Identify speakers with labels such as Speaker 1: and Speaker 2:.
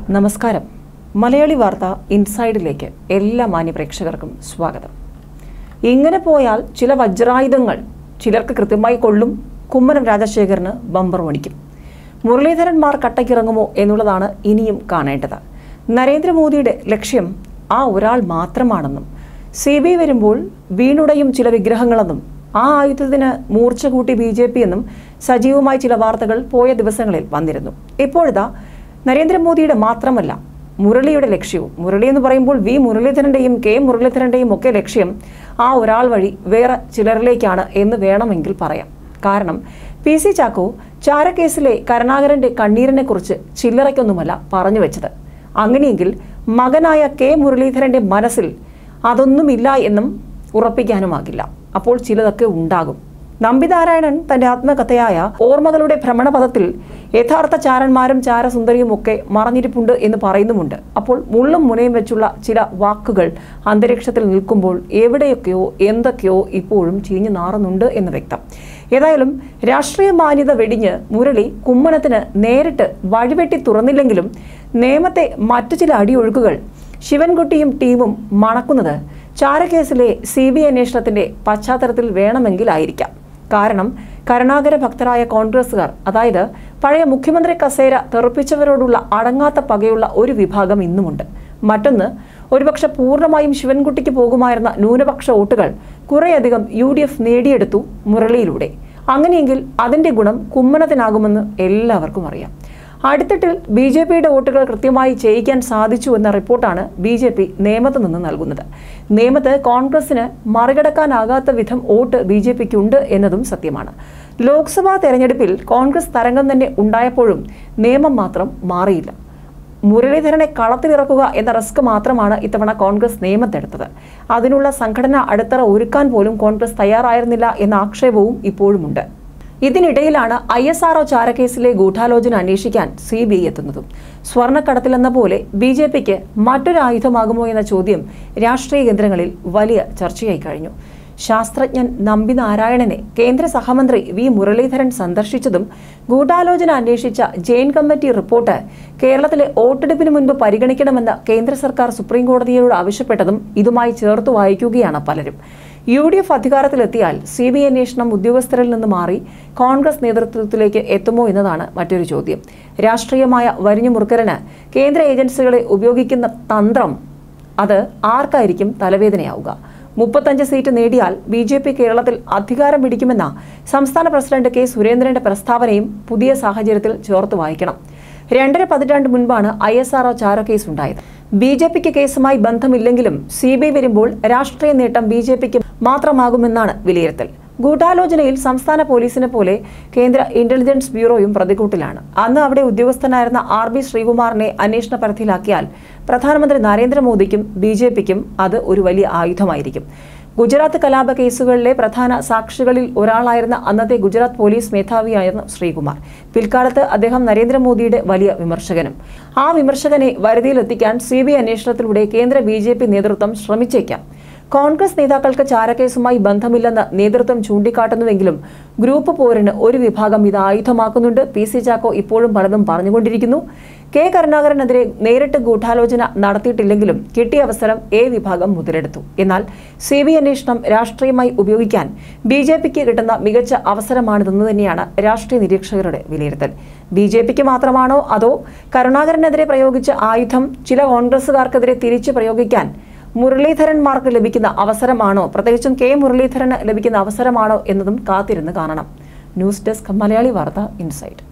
Speaker 1: നമസ്കാരം മലയാളി വാർത്ത ഇൻസൈഡിലേക്ക് എല്ലാ മാന്യപ്രേക്ഷകർക്കും സ്വാഗതം ഇങ്ങനെ പോയാൽ ചില വജ്രായുധങ്ങൾ ചിലർക്ക് കൃത്യമായി കൊള്ളും കുമ്മനം രാജശേഖരന് ബമ്പർ മണിക്കും മുരളീധരന്മാർ കട്ടയ്ക്കിറങ്ങുമോ എന്നുള്ളതാണ് ഇനിയും കാണേണ്ടത് നരേന്ദ്രമോദിയുടെ ലക്ഷ്യം ആ ഒരാൾ മാത്രമാണെന്നും സി ബി വരുമ്പോൾ വീണുടയും ചില വിഗ്രഹങ്ങളെന്നും ആ ആയുധത്തിന് മൂർച്ച കൂട്ടി ബി ജെ പി എന്നും സജീവമായി ചില വാർത്തകൾ പോയ ദിവസങ്ങളിൽ വന്നിരുന്നു ഇപ്പോഴിതാ നരേന്ദ്രമോദിയുടെ മാത്രമല്ല മുരളിയുടെ ലക്ഷ്യവും മുരളി എന്ന് പറയുമ്പോൾ വി മുരളീധരന്റെയും കെ മുരളീധരന്റെയും ഒക്കെ ലക്ഷ്യം ആ ഒരാൾ വഴി വേറെ ചിലരിലേക്കാണ് എന്ന് വേണമെങ്കിൽ പറയാം കാരണം പി സി ചാക്കോ ചാരക്കേസിലെ കരുണാകരന്റെ കണ്ണീരിനെ കുറിച്ച് ചില്ലറയ്ക്കൊന്നുമല്ല പറഞ്ഞു വെച്ചത് അങ്ങനെയെങ്കിൽ മകനായ കെ മുരളീധരന്റെ മനസ്സിൽ അതൊന്നുമില്ല എന്നും ഉറപ്പിക്കാനുമാകില്ല അപ്പോൾ ചിലതൊക്കെ ഉണ്ടാകും നമ്പിനാരായണൻ തന്റെ ആത്മകഥയായ ഓർമ്മകളുടെ ഭ്രമണപഥത്തിൽ യഥാർത്ഥ ചാരന്മാരും ചാരസുന്ദരിയും ഒക്കെ മറഞ്ഞിരിപ്പുണ്ട് എന്ന് പറയുന്നുമുണ്ട് അപ്പോൾ മുള്ളും മുനയും വെച്ചുള്ള ചില വാക്കുകൾ അന്തരീക്ഷത്തിൽ നിൽക്കുമ്പോൾ എവിടെയൊക്കെയോ എന്തൊക്കെയോ ഇപ്പോഴും ചീഞ്ഞു നാറുന്നുണ്ട് എന്ന് വ്യക്തം ഏതായാലും രാഷ്ട്രീയ മാന്യത വെടിഞ്ഞ് മുരളി കുമ്മനത്തിന് നേരിട്ട് വഴിവെട്ടി തുറന്നില്ലെങ്കിലും നിയമത്തെ മറ്റു ചില അടിയൊഴുക്കുകൾ ശിവൻകുട്ടിയും ടീമും മണക്കുന്നത് ചാരക്കേസിലെ സി ബി അന്വേഷണത്തിന്റെ പശ്ചാത്തലത്തിൽ വേണമെങ്കിലായിരിക്കാം കാരണം കരുണാകര ഭക്തരായ കോൺഗ്രസുകാർ അതായത് പഴയ മുഖ്യമന്ത്രി കസേര തെറുപ്പിച്ചവരോടുള്ള അടങ്ങാത്ത പകയുള്ള ഒരു വിഭാഗം ഇന്നുമുണ്ട് മറ്റൊന്ന് ഒരുപക്ഷെ പൂർണ്ണമായും ശിവൻകുട്ടിക്ക് പോകുമായിരുന്ന ന്യൂനപക്ഷ വോട്ടുകൾ കുറേയധികം യു ഡി എഫ് നേടിയെടുത്തു മുരളിയിലൂടെ അങ്ങനെയെങ്കിൽ അതിന്റെ ഗുണം കുമ്മനത്തിനാകുമെന്ന് എല്ലാവർക്കും അറിയാം അടുത്തിട്ടിൽ ബി ജെ പിയുടെ വോട്ടുകൾ കൃത്യമായി ചെയ്യിക്കാൻ സാധിച്ചു എന്ന റിപ്പോർട്ടാണ് ബി ജെ പി നേമത്ത് നിന്ന് നൽകുന്നത് നേമത്ത് കോൺഗ്രസിന് മറികടക്കാനാകാത്ത വിധം വോട്ട് ബി ജെ പിക്ക് ഉണ്ട് എന്നതും സത്യമാണ് ലോക്സഭാ തെരഞ്ഞെടുപ്പിൽ കോൺഗ്രസ് തരംഗം തന്നെ ഉണ്ടായപ്പോഴും നിയമം മാത്രം മാറിയില്ല മുരളീധരനെ കളത്തിലിറക്കുക എന്ന റിസ്ക് മാത്രമാണ് ഇത്തവണ കോൺഗ്രസ് നിയമത്തെടുത്തത് അതിനുള്ള സംഘടന അടിത്തറ ഒരുക്കാൻ പോലും കോൺഗ്രസ് തയ്യാറായിരുന്നില്ല എന്ന ആക്ഷേപവും ഇപ്പോഴുമുണ്ട് ഇതിനിടയിലാണ് ഐ എസ് ആർഒ ചാരക്കേസിലെ ഗൂഢാലോചന അന്വേഷിക്കാൻ സി ബി ഐ എത്തുന്നതും സ്വർണ്ണക്കടത്തിലെന്ന പോലെ ബി ജെ പിക്ക് മറ്റൊരു ആയുധമാകുമോ എന്ന ചോദ്യം രാഷ്ട്രീയ കേന്ദ്രങ്ങളിൽ വലിയ ചർച്ചയായി കഴിഞ്ഞു ശാസ്ത്രജ്ഞൻ നമ്പി നാരായണനെ കേന്ദ്ര സഹമന്ത്രി വി മുരളീധരൻ സന്ദർശിച്ചതും ഗൂഢാലോചന അന്വേഷിച്ച ജെയിൻ കമ്മിറ്റി റിപ്പോർട്ട് കേരളത്തിലെ വോട്ടെടുപ്പിന് മുൻപ് പരിഗണിക്കണമെന്ന് കേന്ദ്ര സർക്കാർ സുപ്രീം കോടതിയോട് ആവശ്യപ്പെട്ടതും ഇതുമായി ചേർത്ത് വായിക്കുകയാണ് പലരും യു ഡി എഫ് അധികാരത്തിലെത്തിയാൽ സി ബി ഐ അന്വേഷണം ഉദ്യോഗസ്ഥരിൽ നിന്ന് മാറി കോൺഗ്രസ് നേതൃത്വത്തിലേക്ക് എത്തുമോ എന്നതാണ് മറ്റൊരു ചോദ്യം രാഷ്ട്രീയമായ വരിഞ്ഞു മുറുക്കലിന് കേന്ദ്ര ഏജൻസികളെ ഉപയോഗിക്കുന്ന തന്ത്രം അത് ആർക്കായിരിക്കും തലവേദനയാവുക മുപ്പത്തഞ്ച് സീറ്റ് നേടിയാൽ ബി ജെ പി കേരളത്തിൽ അധികാരം പിടിക്കുമെന്ന സംസ്ഥാന പ്രസിഡന്റ് കെ സുരേന്ദ്രന്റെ പ്രസ്താവനയും പുതിയ സാഹചര്യത്തിൽ ചേർത്ത് വായിക്കണം രണ്ടര പതിറ്റാണ്ട് മുൻപാണ് ഐ എസ് ആർഒ ചാരോ കേസ് ഉണ്ടായത് ബി ജെ പിക്ക് കേസുമായി ബന്ധമില്ലെങ്കിലും സി ബി ഐ വരുമ്പോൾ രാഷ്ട്രീയ നേട്ടം ബി ജെ പിക്ക് മാത്രമാകുമെന്നാണ് വിലയിരുത്തൽ ഗൂഢാലോചനയിൽ സംസ്ഥാന പോലീസിനെ പോലെ കേന്ദ്ര ഇന്റലിജൻസ് ബ്യൂറോയും പ്രതികൂട്ടിലാണ് അന്ന് അവിടെ ഉദ്യോഗസ്ഥനായിരുന്ന ആർ ബി ശ്രീകുമാറിനെ അന്വേഷണ പരിധിയിലാക്കിയാൽ പ്രധാനമന്ത്രി നരേന്ദ്രമോദിക്കും ബി ജെ പിക്കും അത് ഒരു വലിയ ആയുധമായിരിക്കും ഗുജറാത്ത് കലാപ കേസുകളിലെ പ്രധാന സാക്ഷികളിൽ ഒരാളായിരുന്ന അന്നത്തെ ഗുജറാത്ത് പോലീസ് മേധാവിയായിരുന്നു ശ്രീകുമാർ പിൽക്കാലത്ത് അദ്ദേഹം നരേന്ദ്രമോദിയുടെ വലിയ വിമർശകനും ആ വിമർശകനെ വരുതിയിലെത്തിക്കാൻ സി ബി ഐ അന്വേഷണത്തിലൂടെ കേന്ദ്ര ബി ജെ പി നേതൃത്വം ശ്രമിച്ചേക്കാം കോൺഗ്രസ് നേതാക്കൾക്ക് ചാരക്കേസുമായി ബന്ധമില്ലെന്ന് നേതൃത്വം ചൂണ്ടിക്കാട്ടുന്നുവെങ്കിലും ഗ്രൂപ്പ് പോരിന് ഒരു വിഭാഗം ഇത് ആയുധമാക്കുന്നുണ്ട് പി സി ചാക്കോ ഇപ്പോഴും പലതും പറഞ്ഞുകൊണ്ടിരിക്കുന്നു കെ കരുണാകരനെതിരെ നേരിട്ട് ഗൂഢാലോചന നടത്തിയിട്ടില്ലെങ്കിലും കിട്ടിയ അവസരം എ വിഭാഗം മുതലെടുത്തു എന്നാൽ സി ബി അന്വേഷണം രാഷ്ട്രീയമായി ഉപയോഗിക്കാൻ ബി ജെ പിക്ക് കിട്ടുന്ന മികച്ച അവസരമാണിതെന്ന് തന്നെയാണ് രാഷ്ട്രീയ നിരീക്ഷകരുടെ വിലയിരുത്തൽ ബി ജെ പിക്ക് മാത്രമാണോ അതോ കരുണാകരനെതിരെ പ്രയോഗിച്ച ആയുധം ചില കോൺഗ്രസുകാർക്കെതിരെ തിരിച്ചു പ്രയോഗിക്കാൻ മുരളീധരന്മാർക്ക് ലഭിക്കുന്ന അവസരമാണോ പ്രത്യേകിച്ചും കെ മുരളീധരന് ലഭിക്കുന്ന അവസരമാണോ എന്നതും കാത്തിരുന്ന് കാണണം ന്യൂസ് ഡെസ്ക് മലയാളി വാർത്ത ഇൻസൈറ്റ്